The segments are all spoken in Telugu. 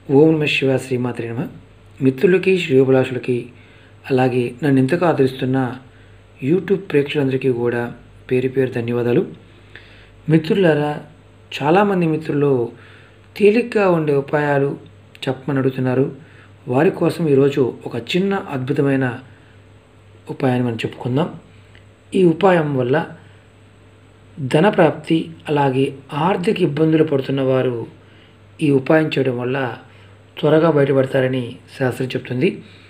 ఓం నమ శివ శ్రీమాత్రి నమ మిత్రులకి శ్రేయోభిలాషులకి అలాగే నన్ను ఎంతగా ఆదరిస్తున్న యూట్యూబ్ ప్రేక్షకులందరికీ కూడా పేరు పేరు ధన్యవాదాలు మిత్రులారా చాలామంది మిత్రులు తేలిగ్గా ఉండే ఉపాయాలు చెప్పమని అడుగుతున్నారు వారి కోసం ఈరోజు ఒక చిన్న అద్భుతమైన ఉపాయాన్ని మనం చెప్పుకుందాం ఈ ఉపాయం వల్ల ధన ప్రాప్తి అలాగే ఆర్థిక ఇబ్బందులు పడుతున్న వారు ఈ ఉపాయం చేయడం వల్ల త్వరగా బయటపడతారని శాస్త్రం చెప్తుంది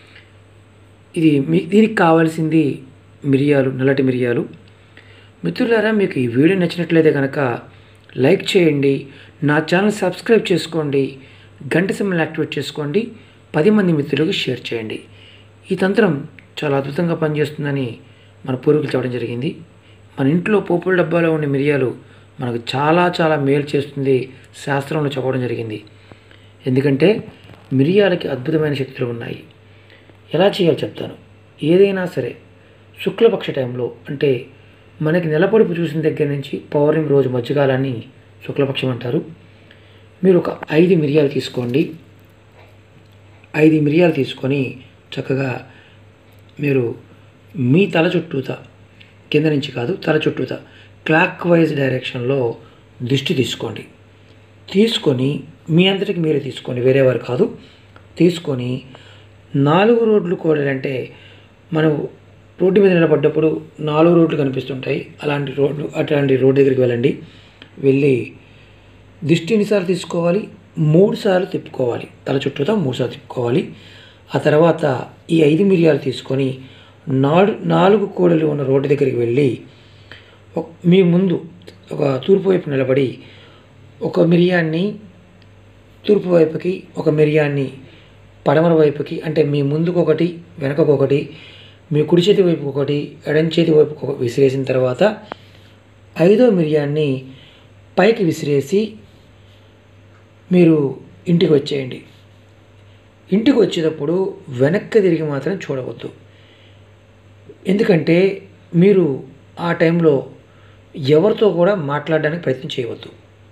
ఇది మీ దీనికి కావాల్సింది మిరియాలు నల్లటి మిరియాలు మిత్రులారా మీకు ఈ వీడియో నచ్చినట్లయితే కనుక లైక్ చేయండి నా ఛానల్ సబ్స్క్రైబ్ చేసుకోండి గంట సింబల్ యాక్టివేట్ చేసుకోండి పది మంది మిత్రులకు షేర్ చేయండి ఈ తంత్రం చాలా అద్భుతంగా పనిచేస్తుందని మన పూర్వీకులు చెప్పడం జరిగింది మన ఇంట్లో పోపుల డబ్బాలో ఉండే మిరియాలు మనకు చాలా చాలా మేలు చేస్తుంది శాస్త్రంలో చెప్పడం జరిగింది ఎందుకంటే మిరియాలకి అద్భుతమైన శక్తులు ఉన్నాయి ఎలా చేయాలో చెప్తాను ఏదైనా సరే శుక్లపక్ష టైంలో అంటే మనకి నెలపొడుపు చూసిన దగ్గర నుంచి పౌర్ణమి రోజు మధ్యకాలాన్ని శుక్లపక్షం అంటారు మీరు ఒక ఐదు మిరియాలు తీసుకోండి ఐదు మిరియాలు తీసుకొని చక్కగా మీరు మీ తల చుట్టూత కింద నుంచి కాదు తల చుట్టూత క్లాక్ వైజ్ డైరెక్షన్లో దిష్టి తీసుకోండి తీసుకొని మీ అంతటికి మీరే తీసుకోండి వేరేవారు కాదు తీసుకొని నాలుగు రోడ్లు కోడాలంటే మనం రోడ్డు మీద నిలబడ్డప్పుడు నాలుగు రోడ్లు కనిపిస్తుంటాయి అలాంటి రోడ్లు అట్లాంటి రోడ్డు దగ్గరికి వెళ్ళండి వెళ్ళి దిష్టి ఎన్నిసార్లు తీసుకోవాలి మూడు సార్లు తిప్పుకోవాలి తల చుట్టూతో మూడు సార్లు తిప్పుకోవాలి ఆ తర్వాత ఈ ఐదు మిరియాలు తీసుకొని నాడు నాలుగు కోడలు ఉన్న రోడ్డు దగ్గరికి వెళ్ళి ఒక- మీ ముందు ఒక తూర్పు వైపు నిలబడి ఒక మిరియాన్ని తూర్పు వైపుకి ఒక మిరియాన్ని పడమర వైపుకి అంటే మీ ముందుకు ఒకటి వెనకకు ఒకటి మీ కుడి చేతి వైపు ఒకటి ఎడం చేతి వైపు ఒక విసిరేసిన తర్వాత ఐదో మిరియాన్ని పైకి విసిరేసి మీరు ఇంటికి వచ్చేయండి ఇంటికి వచ్చేటప్పుడు వెనక్కి తిరిగి మాత్రం చూడవద్దు ఎందుకంటే మీరు ఆ టైంలో ఎవరితో కూడా మాట్లాడడానికి ప్రయత్నం చేయవద్దు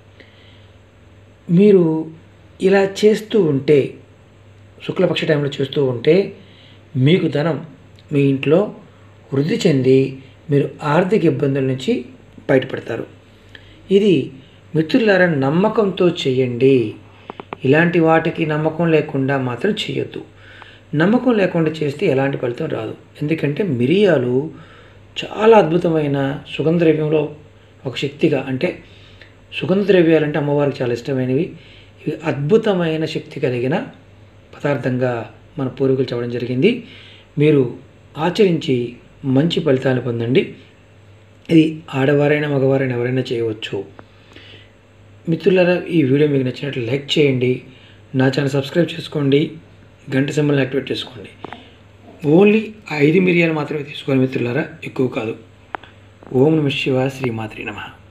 మీరు ఇలా చేస్తూ ఉంటే శుక్లపక్ష టైంలో చేస్తూ ఉంటే మీకు ధనం మీ ఇంట్లో వృద్ధి చెంది మీరు ఆర్థిక ఇబ్బందుల నుంచి బయటపడతారు ఇది మిత్రులారా నమ్మకంతో చేయండి ఇలాంటి వాటికి నమ్మకం లేకుండా మాత్రం చేయొద్దు నమ్మకం లేకుండా చేస్తే ఎలాంటి ఫలితం రాదు ఎందుకంటే మిరియాలు చాలా అద్భుతమైన సుగంధ ద్రవ్యంలో ఒక శక్తిగా అంటే సుగంధ ద్రవ్యాలు అంటే అమ్మవారికి చాలా ఇష్టమైనవి ఇవి అద్భుతమైన శక్తి కలిగిన పదార్థంగా మన పూర్వీకులు చెప్పడం జరిగింది మీరు ఆచరించి మంచి ఫలితాలు పొందండి ఇది ఆడవారైనా మగవారైనా ఎవరైనా చేయవచ్చు మిత్రులారా ఈ వీడియో మీకు నచ్చినట్లు లైక్ చేయండి నా ఛానల్ సబ్స్క్రైబ్ చేసుకోండి గంట సింబల్ని యాక్టివేట్ చేసుకోండి ఓన్లీ ఐదు మిరియాలు మాత్రమే తీసుకోవాలి మిత్రులారా ఎక్కువ కాదు ఓం నమ శివ శ్రీమాత్రి నమః